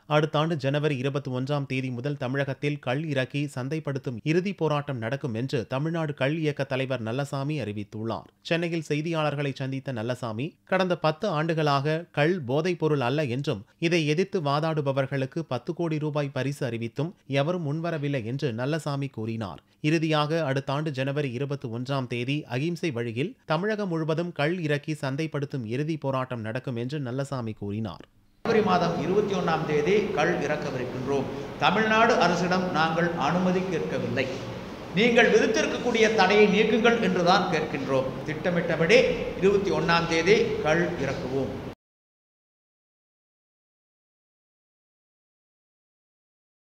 அடுத்த ஆண்டு ஜனவரி இருபத்தி ஒன்றாம் தேதி முதல் தமிழகத்தில் கள் இறக்கி சந்தைப்படுத்தும் இறுதிப் போராட்டம் நடக்கும் என்று தமிழ்நாடு கள் இயக்க தலைவர் நல்லசாமி அறிவித்துள்ளார் சென்னையில் செய்தியாளர்களை சந்தித்த நல்லசாமி கடந்த பத்து ஆண்டுகளாக கள் போதைப் பொருள் அல்ல என்றும் இதை எதிர்த்து வாதாடுபவர்களுக்கு பத்து கோடி ரூபாய் பரிசு அறிவித்தும் எவரும் முன்வரவில்லை என்று நல்லசாமி கூறினார் இறுதியாக அடுத்த ஆண்டு ஜனவரி இருபத்தி ஒன்றாம் தேதி அகிம்சை வழியில் தமிழகம் முழுவதும் கள் இறக்கி சந்தைப்படுத்தும் இறுதிப் போராட்டம் நடக்கும் என்று நல்லசாமி கூறினார் ஜனவரி மாதம் இருபத்தி ஒன்றாம் தேதி கள் இறக்கவிருக்கின்றோம் தமிழ்நாடு அரசிடம் நாங்கள் அனுமதி கேட்கவில்லை நீங்கள் விதித்திருக்கக்கூடிய தடையை நீக்குங்கள் என்றுதான் கேட்கின்றோம் திட்டமிட்டபடி இருபத்தி ஒன்றாம் தேதி கள் இறக்குவோம்